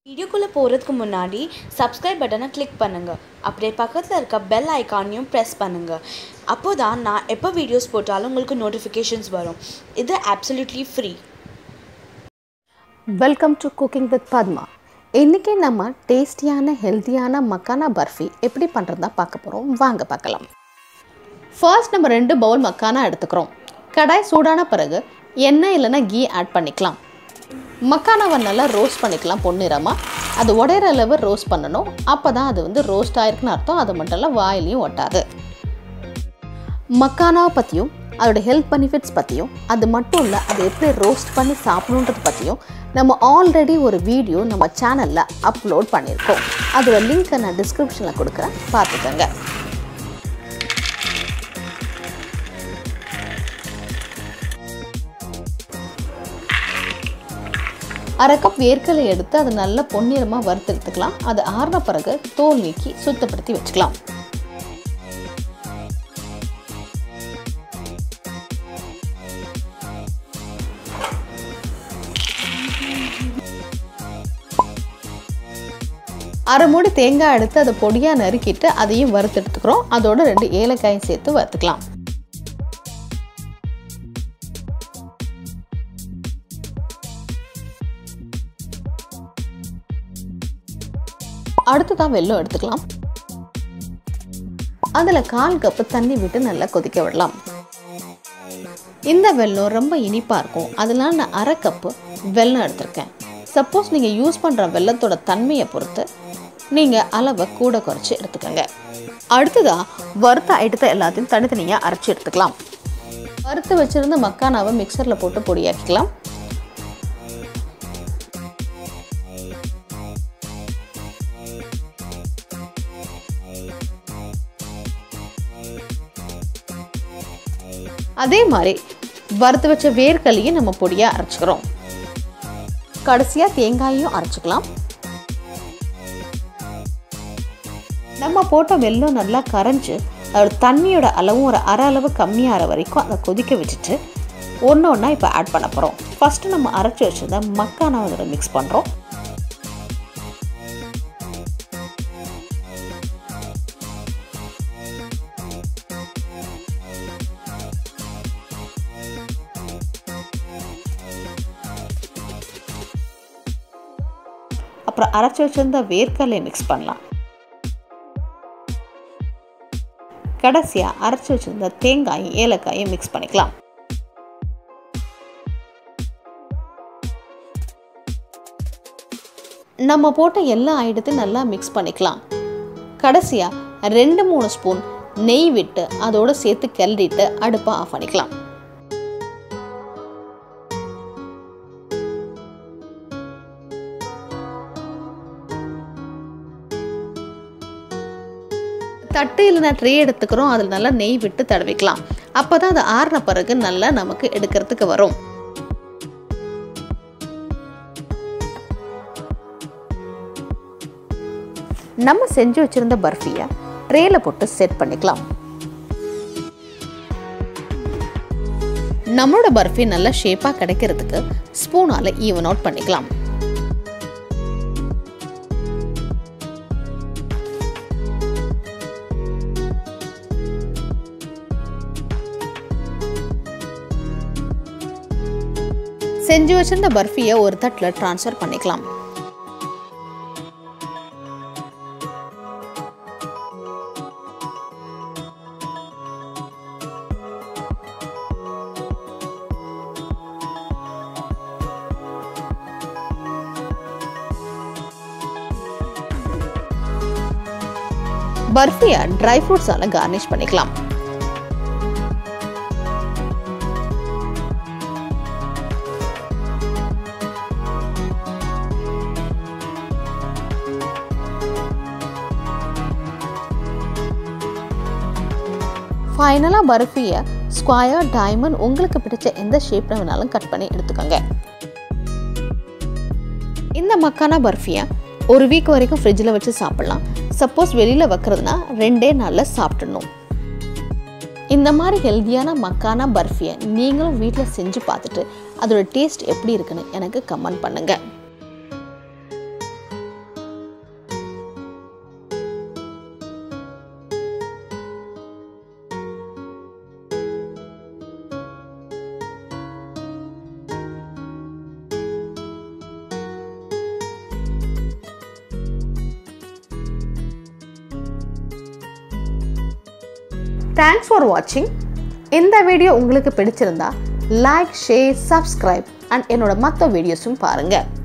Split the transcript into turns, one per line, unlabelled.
வீடியோக்குள்ளே போகிறதுக்கு முன்னாடி சப்ஸ்கிரைப் பட்டனை கிளிக் பண்ணுங்கள் அப்படியே பக்கத்தில் இருக்க பெல் ஐக்கானையும் ப்ரெஸ் பண்ணுங்கள் அப்போ தான் நான் எப்போ வீடியோஸ் போட்டாலும் உங்களுக்கு நோட்டிஃபிகேஷன்ஸ் வரும் இது absolutely free
welcome to cooking with Padma இன்றைக்கி நம்ம டேஸ்டியான ஹெல்த்தியான மக்கானா பர்ஃபி எப்படி பண்ணுறதா பார்க்க போகிறோம் வாங்க பார்க்கலாம் ஃபர்ஸ்ட் நம்ம ரெண்டு பவுல் மக்கானா எடுத்துக்கிறோம் கடாய் சூடான பிறகு எண்ணெய் இல்லைன்னா கீ ஆட் பண்ணிக்கலாம் மக்கானாவை நல்லா ரோஸ்ட் பண்ணிக்கலாம் பொன்னிறமாக அது உடையிற அளவு ரோஸ்ட் பண்ணணும் அப்போ தான் அது வந்து ரோஸ்ட் ஆயிருக்குன்னு அர்த்தம் அது மட்டும் இல்லை வாயிலையும் ஒட்டாது மக்கானாவை பற்றியும் அதோட ஹெல்த் பெனிஃபிட்ஸ் பற்றியும் அது மட்டும் இல்லை அதை எப்படி ரோஸ்ட் பண்ணி சாப்பிடணுன்றது பற்றியும் நம்ம ஆல்ரெடி ஒரு வீடியோ நம்ம சேனலில் அப்லோட் பண்ணியிருக்கோம் அதோட லிங்க்கை நான் டிஸ்கிரிப்ஷனில் கொடுக்குறேன் பார்த்துக்கோங்க அரை கப் வேர்க்கலை எடுத்து அதை நல்லா பொன்னிறமாக வறுத்தெடுத்துக்கலாம் அது ஆறின பிறகு தோல் நீக்கி சுத்தப்படுத்தி வச்சுக்கலாம் அரை மூடி தேங்காய் எடுத்து அதை பொடியாக நறுக்கிட்டு அதையும் வறுத்தெடுத்துக்கிறோம் அதோட ரெண்டு ஏலக்காயும் சேர்த்து வறுத்துக்கலாம் அடுத்ததான் வெல்லம் எடுத்துக்கலாம் அதில் கால் கப்பு தண்ணி விட்டு நல்லா கொதிக்க விடலாம் இந்த வெல்லம் ரொம்ப இனிப்பாக இருக்கும் அதனால நான் அரை கப்பு வெல்லம் எடுத்திருக்கேன் சப்போஸ் நீங்கள் யூஸ் பண்ணுற வெல்லத்தோட தன்மையை பொறுத்து நீங்கள் அளவை கூட குறைச்சி எடுத்துக்கோங்க அடுத்ததாக வறுத்த ஐட்டத்தை எல்லாத்தையும் தனித்தனியாக அரைச்சி எடுத்துக்கலாம் வறுத்து வச்சுருந்த மக்கானாவை மிக்சரில் போட்டு பொடியாக்கிக்கலாம் அதே மாதிரி வறுத்து வச்ச வேர்க்கல்லையும் நம்ம பொடியாக அரைச்சிக்கிறோம் கடைசியாக தேங்காயையும் அரைச்சிக்கலாம் நம்ம போட்ட வெல்லம் நல்லா கரைஞ்சி அதோட தண்ணியோட அளவும் ஒரு அரை அளவு கம்மியாகிற வரைக்கும் அதை கொதிக்க வச்சுட்டு ஒன்று ஒன்றா இப்போ ஆட் பண்ண போகிறோம் ஃபஸ்ட்டு நம்ம அரைச்சி வச்சுருந்த மக்கானா அதோட மிக்ஸ் பண்ணுறோம் அப்புறம் அரைச்சி வச்சிருந்த வேர்க்கடலையை மிக்ஸ் பண்ணலாம் கடைசியாக அரைச்சி வச்சிருந்த தேங்காயும் ஏலக்காயும் மிக்ஸ் பண்ணிக்கலாம் நம்ம போட்ட எல்லா ஐட்டத்தையும் நல்லா மிக்ஸ் பண்ணிக்கலாம் கடைசியாக ரெண்டு மூணு ஸ்பூன் நெய் விட்டு அதோட சேர்த்து கிளறிட்டு அடுப்பை ஆஃப் பண்ணிக்கலாம் தட்டு இல்லைனா ட்ரே எடுத்துக்கிறோம் அதில் நல்லா நெய் விட்டு தடவிக்கலாம் அப்போ தான் அது ஆறின பிறகு நல்லா நமக்கு எடுக்கிறதுக்கு வரும் நம்ம செஞ்சு வச்சுருந்த பர்ஃபியை ட்ரேயில் போட்டு செட் பண்ணிக்கலாம் நம்மளோட பர்ஃபி நல்லா ஷேப்பாக கிடைக்கிறதுக்கு ஸ்பூனால் ஈவன் அவுட் பண்ணிக்கலாம் செஞ்சு வச்சிருந்த பர்ஃபியை ஒரு தட்டில் ட்ரான்ஸ்ஃபர் பண்ணிக்கலாம் பர்ஃபியை ட்ரை ஃப்ரூட்ஸால் கார்னிஷ் பண்ணிக்கலாம் ஃபைனலாக பர்ஃபியை ஸ்கொயர் டைமண்ட் உங்களுக்கு பிடிச்ச எந்த ஷேப்பில் வேணாலும் கட் பண்ணி எடுத்துக்கோங்க இந்த மக்கானா பர்ஃபியை ஒரு வீக் வரைக்கும் ஃப்ரிட்ஜில் வச்சு சாப்பிட்லாம் சப்போஸ் வெளியில் வைக்கிறதுனா ரெண்டே நாளில் சாப்பிட்ணும் இந்த மாதிரி ஹெல்த்தியான மக்கானா பர்ஃபியை நீங்களும் வீட்டில் செஞ்சு பார்த்துட்டு அதோட டேஸ்ட் எப்படி இருக்குன்னு எனக்கு கமெண்ட் பண்ணுங்கள் தேங்க்ஸ் ஃபார் வாட்சிங் இந்த வீடியோ உங்களுக்கு பிடிச்சிருந்தா லைக் ஷேர் சப்ஸ்கிரைப் அண்ட் என்னோட மற்ற வீடியோஸும் பாருங்கள்